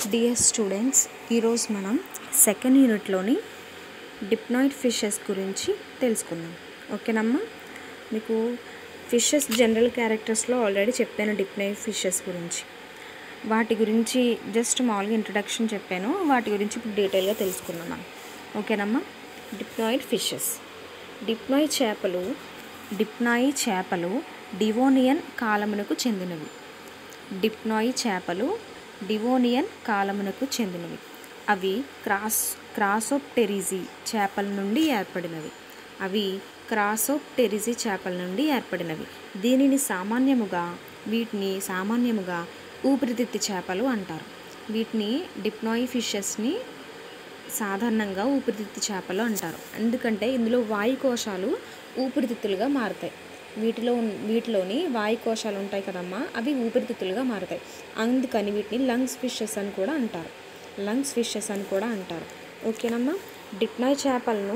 Dear students ఈరోజు మనం second యూనిట్లోని డిప్నాయిడ్ fishes గురించి తెలుసుకుందాం ఓకేనమ్మా మీకు ఫిషెస్ జనరల్ క్యారెక్టర్స్లో ఆల్రెడీ చెప్పాను డిప్నాయిడ్ ఫిషెస్ గురించి వాటి గురించి జస్ట్ మామూలుగా ఇంట్రడక్షన్ చెప్పాను వాటి గురించి ఇప్పుడు డీటెయిల్గా తెలుసుకుందాం మనం ఓకేనమ్మా డిప్నాయిడ్ ఫిషెస్ డిప్నాయి చేపలు డిప్నాయి చేపలు డివోనియన్ కాలమునకు చెందినవి డిప్నాయి చేపలు డివోనియన్ కాలమునకు చెందినవి అవి క్రాస్ క్రాసోప్టెరిజీ చేపల నుండి ఏర్పడినవి అవి క్రాసోప్టెరిజీ చేపల నుండి ఏర్పడినవి దీనిని సామాన్యముగా వీటిని సామాన్యముగా ఊపిరితిత్తి చేపలు అంటారు వీటిని డిప్నాయి ఫిషెస్ని సాధారణంగా ఊపిరితిత్తి చేపలు అంటారు ఎందుకంటే ఇందులో వాయు కోశాలు ఊపిరితిత్తులుగా మారుతాయి వీటిలో ఉన్- వీటిలోని వాయు కోశాలు ఉంటాయి కదమ్మా అవి ఊపిరితిత్తులుగా మారుతాయి అందుకని వీటిని లంగ్స్ ఫిషెస్ అని కూడా అంటారు లంగ్స్ ఫిషెస్ అని కూడా అంటారు ఓకేనమ్మా డిప్నాయ్ చేపలను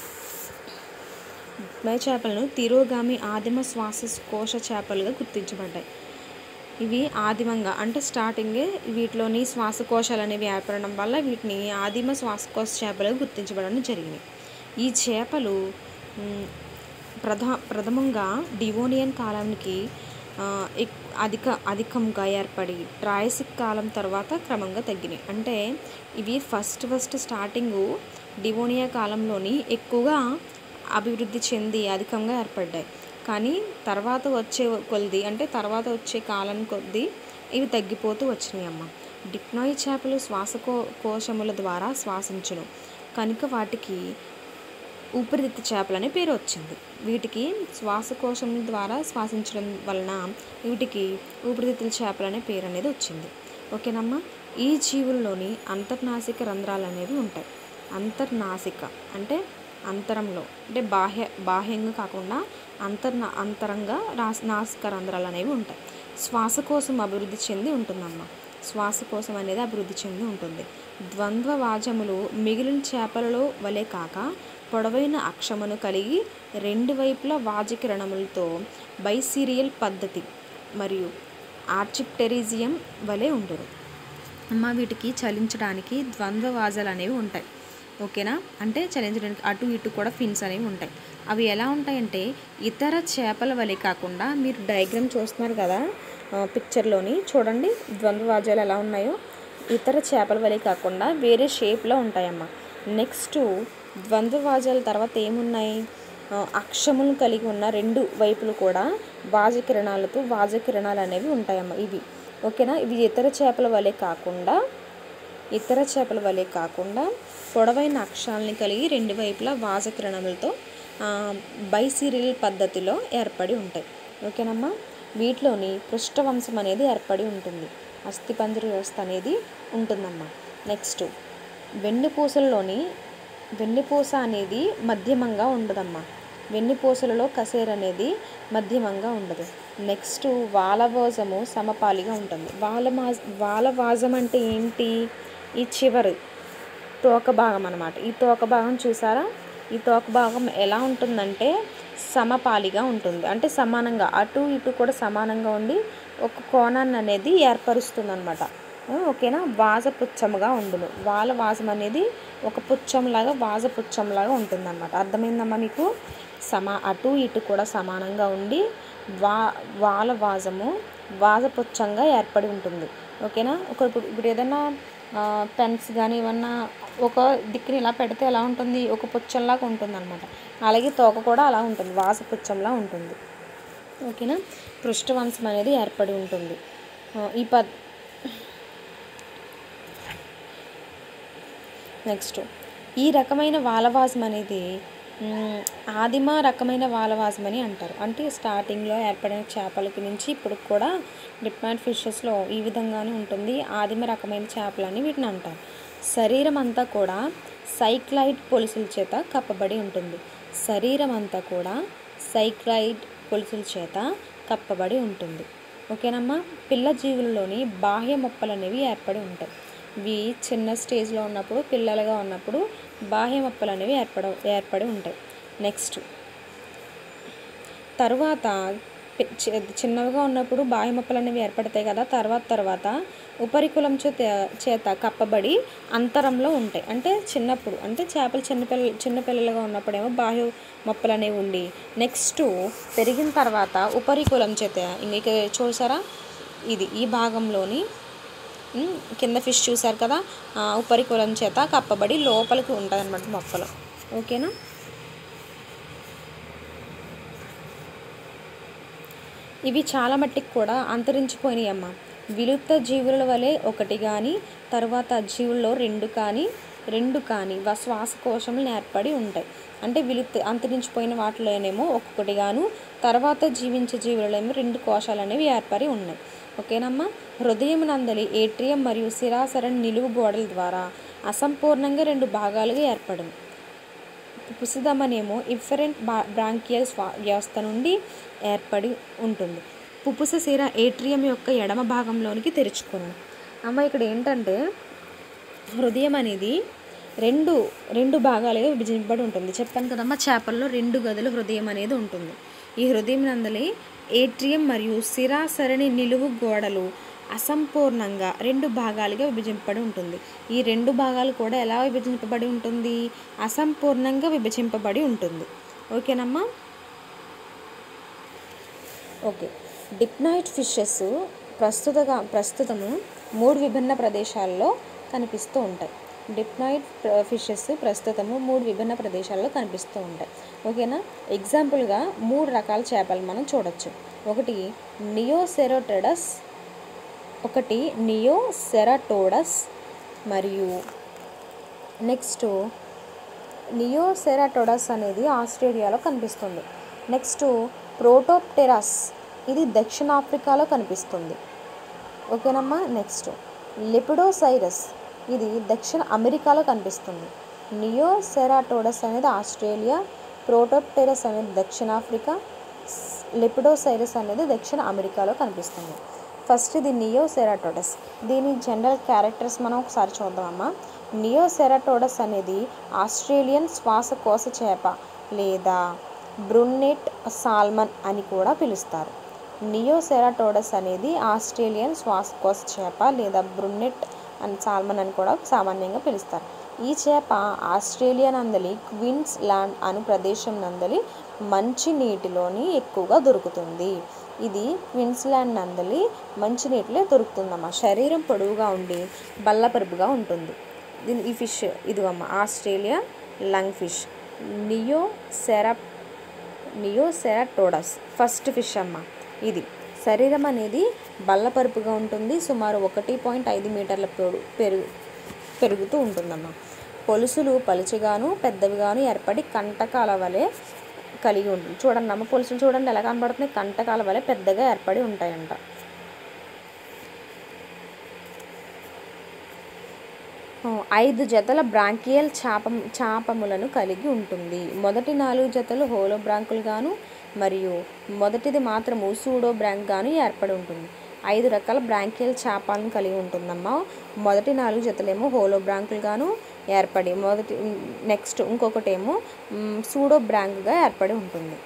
డిప్నాయ్ చేపలను తిరోగామి ఆదిమ శ్వాసకోశ చేపలుగా గుర్తించబడ్డాయి ఇవి ఆదిమంగా అంటే స్టార్టింగే వీటిలోని శ్వాసకోశాలు అనేవి ఏర్పడడం వల్ల వీటిని ఆదిమ శ్వాసకోశ చేపలుగా గుర్తించబడడం జరిగింది ఈ చేపలు మ్, ప్రధా ప్రథమంగా డివోనియన్ కాలానికి ఆ, ఎక్- అధిక అధికంగా ఏర్పడి ట్రాయసిక్ కాలం తర్వాత క్రమంగా తగ్గినాయి అంటే ఇవి ఫస్ట్ ఫస్ట్ స్టార్టింగు డివోనియా కాలంలోని ఎక్కువగా అభివృద్ధి చెంది అధికంగా ఏర్పడ్డాయి కానీ తర్వాత వచ్చే కొద్ది అంటే తర్వాత వచ్చే కాలం కొద్దీ ఇవి తగ్గిపోతూ వచ్చినాయి అమ్మ డిప్నాయి చేపలు శ్వాసకో కోశముల ద్వారా శ్వాసించును కనుక వాటికి ఊపిరితిత్తు చేపలు అనే పేరు వచ్చింది వీటికి శ్వాసకోశం ద్వారా శ్వాసించడం వలన వీటికి ఊపిరితిత్తుల చేపలు అనే పేరు అనేది వచ్చింది ఓకేనమ్మా ఈ జీవుల్లోని అంతర్నాసిక రంధ్రాలు అనేవి ఉంటాయి అంతర్నాసిక అంటే అంతరంలో అంటే బాహ్య బాహ్యంగా కాకుండా అంతర్న అంతరంగా రాస్ నాసిక రంధ్రాలు అనేవి ఉంటాయి శ్వాసకోశం అభివృద్ధి చెంది ఉంటుందమ్మా శ్వాసకోశం అనేది అభివృద్ధి చెంది ఉంటుంది ద్వంద్వ వాజములు మిగిలిన చేపలలో వలె కాక పొడవైన అక్షమును కలిగి రెండు వైపులా వాజకిరణములతో బైసీరియల్ పద్ధతి మరియు ఆర్చిప్టెరిజియం వలె ఉండును అమ్మ వీటికి చలించడానికి ద్వంద్వ వాజాలు అనేవి ఉంటాయి ఓకేనా అంటే చలించడానికి అటు ఇటు కూడా ఫిన్స్ అనేవి ఉంటాయి అవి ఎలా ఉంటాయంటే ఇతర చేపల వలె కాకుండా మీరు డయాగ్రామ్ చూస్తున్నారు కదా ఆ, పిక్చర్లోని చూడండి ద్వంద్వ వాజాలు ఎలా ఉన్నాయో ఇతర చేపల వలె కాకుండా వేరే షేప్లో ఉంటాయమ్మా నెక్స్ట్ ద్వంద్వ వాజాల తర్వాత ఏమున్నాయి ఆ, అక్షములు కలిగి ఉన్న రెండు వైపులు కూడా వాజకిరణాలతో వాజకిరణాలు అనేవి ఉంటాయమ్మా ఇవి ఓకేనా ఇవి ఇతర చేపల వలె కాకుండా ఇతర చేపల వలె కాకుండా పొడవైన అక్షాలని కలిగి రెండు వైపులా వాజకిరణములతో బైసీరియల్ పద్ధతిలో ఏర్పడి ఉంటాయి ఓకేనమ్మా వీటిలోని పృష్ఠవంశం అనేది ఏర్పడి ఉంటుంది అస్థిపంజర వ్యవస్థ అనేది ఉంటుందమ్మా నెక్స్ట్ వెన్నుపూసలలోని వెన్నుపూస అనేది మధ్యమంగా ఉండదమ్మా వెన్నుపూసలలో కసేర్ అనేది మధ్యమంగా ఉండదు నెక్స్ట్ వాలవాజము సమపాలిగా ఉంటుంది వాలమా వాలవాజం అంటే ఏంటి ఈ చివరి తోక భాగం అనమాట ఈ తోక భాగం చూసారా ఈ తోక భాగం ఎలా ఉంటుందంటే సమపాలిగా ఉంటుంది అంటే సమానంగా అటు ఇటు కూడా సమానంగా ఉండి ఒక కోణాన్ని అనేది ఏర్పరుస్తుంది అనమాట ఓకేనా వాజపుచ్చముగా ఉండును వాళ్ళ వాజం అనేది ఒక పుచ్చంలాగా వాజపుచ్చంలాగా ఉంటుంది అనమాట అర్థమైందమ్మా మీకు సమా అటు ఇటు కూడా సమానంగా ఉండి వా వాళ్ళ వాజము వాజపుచ్చంగా ఏర్పడి ఉంటుంది ఓకేనా ఒక ఇప్పుడు ఇప్పుడు ఏదైనా పెన్స్ కానీ ఏమన్నా ఒక దిక్కుని ఇలా పెడితే ఎలా ఉంటుంది ఒక పుచ్చంలాగా ఉంటుంది అనమాట అలాగే తోక కూడా అలా ఉంటుంది వాసపుచ్చంలా ఉంటుంది ఓకేనా పృష్ఠవంశం అనేది ఏర్పడి ఉంటుంది ఆ, ఈ పద్ నెక్స్ట్ ఈ రకమైన వాలవాసం అనేది మ్, ఆదిమ రకమైన వాలవాసం అని అంటారు అంటే స్టార్టింగ్లో ఏర్పడిన చేపలకి నుంచి ఇప్పుడు కూడా డిప్మాట్ ఫిషెస్లో ఈ విధంగానే ఉంటుంది ఆదిమ రకమైన చేపలని వీటిని అంటారు శరీరం అంతా కూడా సైక్లైడ్ పొలుసుల చేత కప్పబడి ఉంటుంది శరీరం అంతా కూడా సైక్లైడ్ పొలుసుల చేత కప్పబడి ఉంటుంది ఓకేనమ్మా పిల్ల జీవులలోని బాహ్య మొప్పలు అనేవి ఏర్పడి ఉంటాయి ఇవి చిన్న స్టేజ్లో ఉన్నప్పుడు పిల్లలుగా ఉన్నప్పుడు బాహ్య మొప్పలు అనేవి ఏర్పడ ఏర్పడి ఉంటాయి నెక్స్ట్ తరువాత పె- చి- చిన్నవిగా ఉన్నప్పుడు బావి మొక్కలు అనేవి ఏర్పడతాయి కదా తర్వాత తర్వాత ఉపరికులం చేత చేత కప్పబడి అంతరంలో ఉంటాయి అంటే చిన్నప్పుడు అంటే చేపలు చిన్నపిల్ల చిన్నపిల్లలుగా ఉన్నప్పుడేమో బాహ్య మొక్కలు అనేవి ఉండి నెక్స్ట్ పెరిగిన తర్వాత ఉపరికులం చేత ఇంక చూసారా ఇది ఈ భాగంలోని ఉమ్, కింద ఫిష్ చూసారు కదా ఆ, ఉపరికులం చేత కప్పబడి లోపలికి ఉంటుంది అనమాట మొక్కలు ఓకేనా ఇవి చాలా మట్టికి కూడా అంతరించిపోయినాయి అమ్మ విలుప్త జీవుల వలె ఒకటి కానీ తర్వాత జీవుల్లో రెండు కానీ రెండు కానీ వ- శ్వాసకోశములు ఏర్పడి ఉంటాయి అంటే విలుప్త అంతరించిపోయిన వాటిలోనేమో ఒక్కొక్కటి గాను తర్వాత జీవించే జీవులలో రెండు కోశాలు అనేవి ఏర్పడి ఉన్నాయి ఓకేనమ్మా హృదయం నందలి ఏట్రియం మరియు శిరాసరణ నిలువు గోడల ద్వారా అసంపూర్ణంగా రెండు భాగాలుగా ఏర్పడింది పుపుసదమనేమో ఇఫరెంట్ బా బ్రాంకియల్ స్వా వ్యవస్థ నుండి ఏర్పడి ఉంటుంది పుపుస సిర ఏట్రియం యొక్క ఎడమ భాగంలోనికి తెరుచుకుని అమ్మ ఇక్కడ ఏంటంటే హృదయం అనేది రెండు రెండు భాగాలుగా విభజింపబడి ఉంటుంది చెప్పాను కదమ్మా చేపల్లో రెండు గదులు హృదయం అనేది ఉంటుంది ఈ హృదయం నందలి ఏట్రియం మరియు శిరాసరణి నిలువు గోడలు అసంపూర్ణంగా రెండు భాగాలుగా విభజింపబడి ఉంటుంది ఈ రెండు భాగాలు కూడా ఎలా విభజింపబడి ఉంటుంది అసంపూర్ణంగా విభజింపబడి ఉంటుంది ఓకేనమ్మా ఓకే డిప్నాయిట్ ఫిషెస్ ప్రస్తుతగా ప్రస్తుతము మూడు విభిన్న ప్రదేశాల్లో కనిపిస్తూ ఉంటాయి డిప్నాయిట్ ఫిషెస్ ప్రస్తుతము మూడు విభిన్న ప్రదేశాల్లో కనిపిస్తూ ఉంటాయి ఓకేనా ఎగ్జాంపుల్గా మూడు రకాల చేపలు మనం చూడొచ్చు ఒకటి నియోసెరోటెడస్ ఒకటి నియోసెరాటోడస్ మరియు నెక్స్ట్ నియోసెరాటోడస్ అనేది ఆస్ట్రేలియాలో కనిపిస్తుంది నెక్స్ట్ ప్రోటోప్టెరాస్ ఇది దక్షిణాఫ్రికాలో కనిపిస్తుంది ఓకేనమ్మా నెక్స్ట్ లిపిడోసైరస్ ఇది దక్షిణ అమెరికాలో కనిపిస్తుంది నియోసెరాటోడస్ అనేది ఆస్ట్రేలియా ప్రోటోప్టెరస్ అనేది దక్షిణాఫ్రికా లిపిడోసైరస్ అనేది దక్షిణ అమెరికాలో కనిపిస్తుంది ఫస్ట్ ఇది నియోసెరాటోడస్ దీని జనరల్ క్యారెక్టర్స్ మనం ఒకసారి చూద్దామమ్మా నియోసెరాటోడస్ అనేది ఆస్ట్రేలియన్ శ్వాసకోశ చేప లేదా బ్రున్నెట్ సాల్మన్ అని కూడా పిలుస్తారు నియోసెరాటోడస్ అనేది ఆస్ట్రేలియన్ శ్వాసకోశ చేప లేదా బ్రున్నెట్ అని సాల్మన్ అని కూడా సామాన్యంగా పిలుస్తారు ఈ చేప ఆస్ట్రేలియా నందలి క్వీన్స్ ల్యాండ్ అను ప్రదేశం నందలి మంచి నీటిలోని ఎక్కువగా దొరుకుతుంది ఇది క్వీన్స్లాండ్ నందలి మంచి నీటిలో దొరుకుతుందమ్మా శరీరం పొడవుగా ఉండి బల్లపరుపుగా ఉంటుంది దీని ఈ ఫిష్ ఇదిగమ్మ ఆస్ట్రేలియా లంగ్ ఫిష్ నియో సెరా నియోసెరాటోడస్ ఫస్ట్ ఫిష్ అమ్మ ఇది శరీరం అనేది బల్లపరుపుగా ఉంటుంది సుమారు ఒకటి పాయింట్ ఐదు మీటర్ల పొడు పెరుగు పెరుగుతూ ఉంటుందమ్మా పొలుసులు పలుచగాను పెద్దవిగాను ఏర్పడి కంటకాల వలె కలిగి ఉంటుంది చూడండి అమ్మ పొలుసులు చూడండి ఎలా కనబడుతున్నాయి కంటకాల వలె పెద్దగా ఏర్పడి ఉంటాయంట ఆ, ఐదు జతల బ్రాంకియల్ చాప చాపములను కలిగి ఉంటుంది మొదటి నాలుగు జతలు హోలో బ్రాంకులుగాను మరియు మొదటిది మాత్రము సూడో బ్రాంక్ గాను ఏర్పడి ఉంటుంది ఐదు రకాల బ్రాంకియల్ చాపాలను కలిగి ఉంటుందమ్మా మొదటి నాలుగు జతలేమో హోలో బ్రాంకులుగాను ఏర్పడి మొదటి నెక్స్ట్ ఇంకొకటేమో మ్, సూడో బ్రాంక్గా ఏర్పడి ఉంటుంది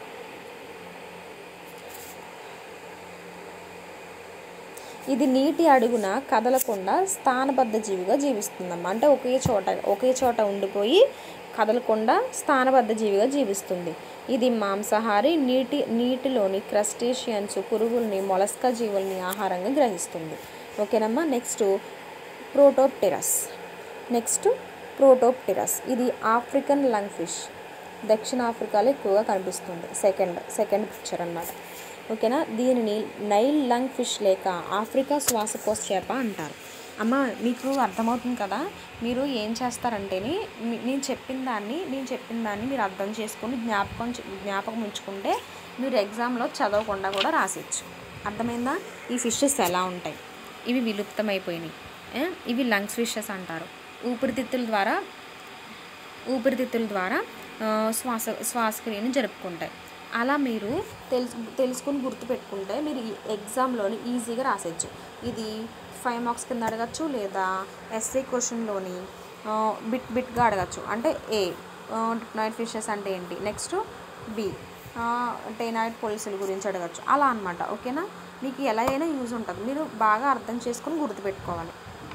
ఇది నీటి అడుగున కదలకుండా స్థానబద్ధ జీవిగా జీవిస్తుందమ్మా అంటే ఒకే చోట ఒకే చోట ఉండిపోయి కదలకుండా స్థానబద్ధ జీవిగా జీవిస్తుంది ఇది మాంసాహారి నీటి నీటిలోని క్రస్టేషియన్స్ పురుగుల్ని మొలస్కా జీవుల్ని ఆహారంగా గ్రహిస్తుంది ఓకేనమ్మా నెక్స్ట్ ప్రోటోప్టెరస్ నెక్స్ట్ ప్రోటోప్టెరస్ ఇది ఆఫ్రికన్ లంగ్ ఫిష్ దక్షిణ ఆఫ్రికాలో ఎక్కువగా కనిపిస్తుంది సెకండ్ సెకండ్ పిక్చర్ అన్నమాట ఓకేనా దీనిని నైల్ లంగ్ ఫిష్ లేక ఆఫ్రికా శ్వాసకోశ చేప అంటారు అమ్మ మీకు అర్థమవుతుంది కదా మీరు ఏం చేస్తారంటేని మీ- నేను చెప్పిన దాన్ని నేను చెప్పిన దాన్ని మీరు అర్థం చేసుకొని జ్ఞాపకం చే- జ్ఞాపకం ఉంచుకుంటే మీరు ఎగ్జామ్లో చదవకుండా కూడా రాసేయచ్చు అర్థమైందా ఈ ఫిషెస్ ఎలా ఉంటాయి ఇవి విలుప్తమైపోయినాయి ఏ? ఇవి లంగ్స్ ఫిషెస్ అంటారు ఊపిరితిత్తుల ద్వారా ఊపిరితిత్తుల ద్వారా ఆ, శ్వాస శ్వాసక్రియను జరుపుకుంటాయి అలా మీరు తెలుసు తెలుసుకుని గుర్తుపెట్టుకుంటే మీరు ఈ ఎగ్జామ్లోని ఈజీగా రాసేయచ్చు ఇది ఫైవ్ మార్క్స్ కింద అడగచ్చు లేదా ఎస్ఏ క్వశ్చన్లోని బిట్ బిట్గా అడగచ్చు అంటే ఏ నైట్ ఫిషెస్ అంటే ఏంటి నెక్స్ట్ బి టేనాయిడ్ పొలుసుల గురించి అడగచ్చు అలా అనమాట ఓకేనా మీకు ఎలా అయినా యూజ్ ఉంటుంది మీరు బాగా అర్థం చేసుకొని గుర్తుపెట్టుకోవాలి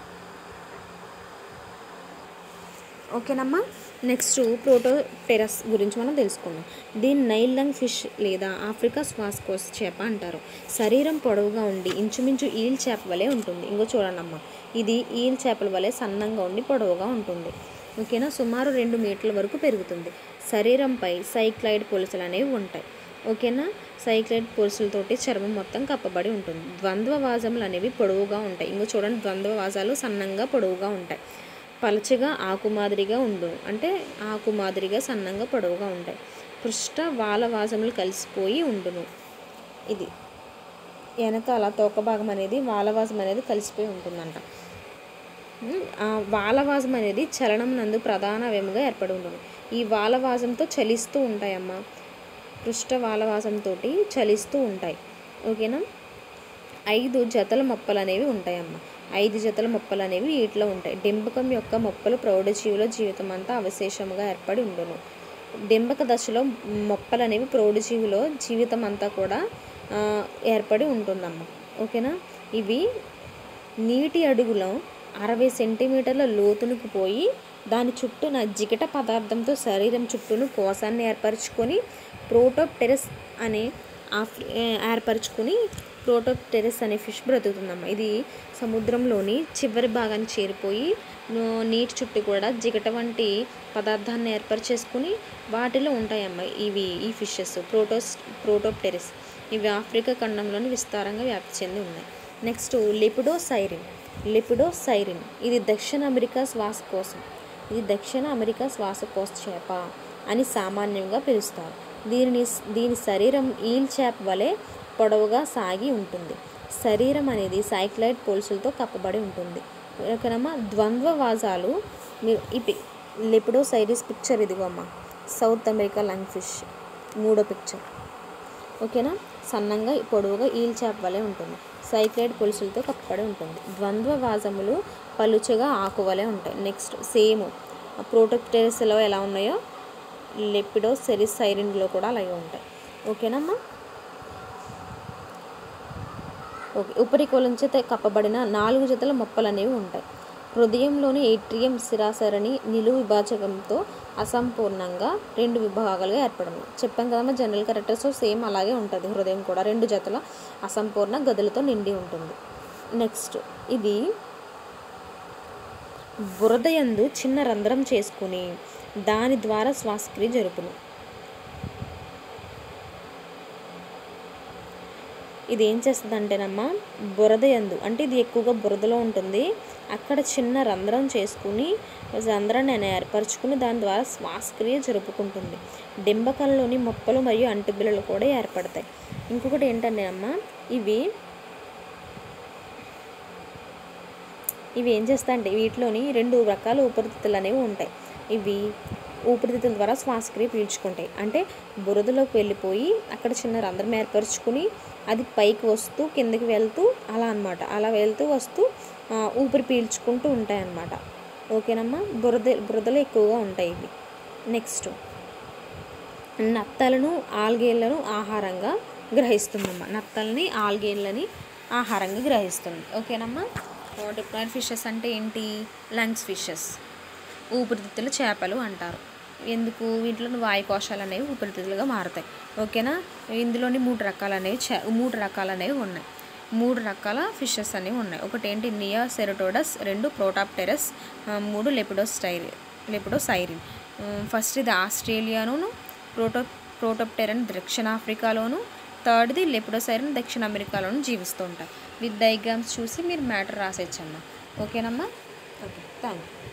ఓకేనమ్మా నెక్స్ట్ ప్రోటోటెరస్ గురించి మనం తెలుసుకుందాం దీన్ని నైల్ లంగ్ ఫిష్ లేదా ఆఫ్రికా శ్వాసకోశ చేప అంటారు శరీరం పొడవుగా ఉండి ఇంచుమించు ఈల్ చేప వలె ఉంటుంది ఇంకో చూడండమ్మా ఇది ఈల్ చేపల వలె సన్నంగా ఉండి పొడవుగా ఉంటుంది ఓకేనా సుమారు రెండు మీటర్ల వరకు పెరుగుతుంది శరీరంపై సైక్లైడ్ పొలుసులు అనేవి ఉంటాయి ఓకేనా సైక్లైడ్ పొలుసులతోటి చర్మం మొత్తం కప్పబడి ఉంటుంది ద్వంద్వ వాజములు అనేవి పొడవుగా ఉంటాయి ఇంకో చూడండి ద్వంద్వ వాజాలు సన్నంగా పొడవుగా ఉంటాయి పలచగా ఆకు మాదిరిగా ఉండు అంటే ఆకు మాదిరిగా సన్నంగా పొడవుగా ఉంటాయి పృష్ఠ వాలవాసములు కలిసిపోయి ఉండును ఇది వెనకాల తోక భాగం అనేది వాలవాసం అనేది కలిసిపోయి ఉంటుందంట ఉమ్, ఆ వాలవాసం అనేది చలనం నందు ప్రధాన వ్యముగా ఏర్పడి ఉంటుంది ఈ వాలవాసంతో చలిస్తూ ఉంటాయమ్మా పృష్ఠ వాలవాసంతో చలిస్తూ ఉంటాయి ఓకేనా ఐదు జతల మొప్పలు అనేవి ఉంటాయమ్మ ఐదు జతల మొప్పలు అనేవి వీటిలో ఉంటాయి డింబకం యొక్క మొప్పలు ప్రౌఢజీవుల జీవితం అంతా అవశేషముగా ఏర్పడి ఉండును డింబక దశలో మొప్పలు అనేవి ప్రౌఢజీవిలో జీవితం అంతా కూడా ఆ, ఏర్పడి ఉంటుందమ్మ ఓకేనా ఇవి నీటి అడుగులో అరవై సెంటీమీటర్ల లోతునికి పోయి దాని చుట్టూన జిగట పదార్థంతో శరీరం చుట్టూను కోసాన్ని ఏర్పరచుకొని ప్రోటోప్టెరస్ అనే ఆఫ్రి ఏర్పరచుకొని ప్రోటోప్టెరస్ అనే ఫిష్ బ్రతుకుతుందమ్మ ఇది సముద్రంలోని చివరి భాగాన్ని చేరిపోయి నో- నీటి చుట్టూ కూడా జిగట వంటి పదార్థాన్ని ఏర్పరచేసుకుని వాటిలో ఉంటాయమ్మ ఇవి ఈ ఫిషెస్ ప్రోటోస్ ప్రోటోప్టెరస్ ఇవి ఆఫ్రికా ఖండంలోని విస్తారంగా వ్యాప్తి చెంది ఉన్నాయి నెక్స్ట్ లిపిడోసైరిన్ లిపిడోసైరిన్ ఇది దక్షిణ అమెరికా శ్వాసకోశం ఇది దక్షిణ అమెరికా శ్వాసకోశ చేప అని సామాన్యంగా పిలుస్తారు దీనిని దీని శరీరం ఈల్ చేప వలె పొడవుగా సాగి ఉంటుంది శరీరం అనేది సైక్లైడ్ పోల్సులతో కప్పబడి ఉంటుంది ఓకేనమ్మా ద్వంద్వ వాజాలు మీరు ఈ పి లిపిడోసైరిస్ పిక్చర్ ఇదిగో అమ్మా సౌత్ అమెరికా లంగ్ ఫిష్ మూడో పిక్చర్ ఓకేనా సన్నంగా పొడవుగా ఈల్ చేప వలె ఉంటుంది సైక్లైడ్ పులుసులతో కప్పబడి ఉంటుంది ద్వంద్వ వాజములు పలుచగా ఆకు వలె ఉంటాయి నెక్స్ట్ సేమ్ ప్రోటోప్టెరస్లో ఎలా ఉన్నాయో లెపిడో సెరిసైరిన్లో కూడా అలాగే ఉంటాయి ఓకేనమ్మా ఓకే ఉపరికోలం చేత కప్పబడిన నాలుగు జతల మొప్పలు అనేవి ఉంటాయి హృదయంలోని ఏట్రియం శిరాసరణి నిలువు విభాజకంతో అసంపూర్ణంగా రెండు విభాగాలుగా ఏర్పడింది చెప్పాం కదమ్మా జనరల్ క్యారెక్టర్స్ సేమ్ అలాగే ఉంటుంది హృదయం కూడా రెండు జతల అసంపూర్ణ గదులతో నిండి ఉంటుంది నెక్స్ట్ ఇది బురదయందు చిన్న రంధ్రం చేసుకుని దాని ద్వారా శ్వాసక్రియ జరుపును ఇది ఏం చేస్తుంది అంటేనమ్మా బురద యందు అంటే ఇది ఎక్కువగా బురదలో ఉంటుంది అక్కడ చిన్న రంధ్రం చేసుకుని రంధ్రాన్ని ఆయన ఏర్పరచుకుని దాని ద్వారా శ్వాసక్రియ జరుపుకుంటుంది డింబకంలోని మొప్పలు మరియు అంటుబిల్లలు కూడా ఏర్పడతాయి ఇంకొకటి ఏంటంటే అమ్మా ఇవి ఇవి ఏం చేస్తాయంటే వీటిలోని రెండు రకాల ఊపిరితిత్తులు అనేవి ఉంటాయి ఇవి ఊపిరితిత్తుల ద్వారా శ్వాసక్రియ పీల్చుకుంటాయి అంటే బురదలోకి వెళ్ళిపోయి అక్కడ చిన్న రంధ్రం ఏర్పరచుకుని అది పైకి వస్తూ కిందకి వెళ్తూ అలా అన్నమాట అలా వెళ్తూ వస్తూ ఆ, ఊపిరి పీల్చుకుంటూ ఉంటాయి అన్నమాట ఓకేనమ్మా బురద బురదలో ఎక్కువగా ఉంటాయి ఇవి నెక్స్ట్ నత్తలను ఆల్గేళ్లను ఆహారంగా గ్రహిస్తుందమ్మా నత్తల్ని ఆల్గేళ్ళని ఆహారంగా గ్రహిస్తుంది ఓకేనమ్మా డిప్లాయిడ్ ఫిషెస్ అంటే ఏంటి లంగ్స్ ఫిషెస్ ఊపిరితిత్తుల చేపలు అంటారు ఎందుకు వీటిలో వాయుకోశాలు అనేవి ఊపిరితిత్తులుగా మారుతాయి ఓకేనా ఇందులోని మూడు రకాలు అనేవి చే మూడు రకాలు అనేవి ఉన్నాయి మూడు రకాల ఫిషెస్ అనేవి ఉన్నాయి ఒకటి ఏంటి నియా సెరటోడస్ రెండు ప్రోటాప్టెరస్ ఆ, మూడు లెపిడోస్టైరి లెపిడోసైరిన్ ఫస్ట్ ఇది ఆస్ట్రేలియాలోను ప్రోటో ప్రోటోప్టెరన్ దక్షిణాఫ్రికాలోను థర్డ్ది లెపిడోసైరిన్ దక్షిణ అమెరికాలోను జీవిస్తూ ఉంటాయి విత్ డయాగ్రామ్స్ చూసి మీరు మ్యాటర్ రాసేయచ్చమ్మా ఓకేనమ్మా ఓకే థ్యాంక్ యూ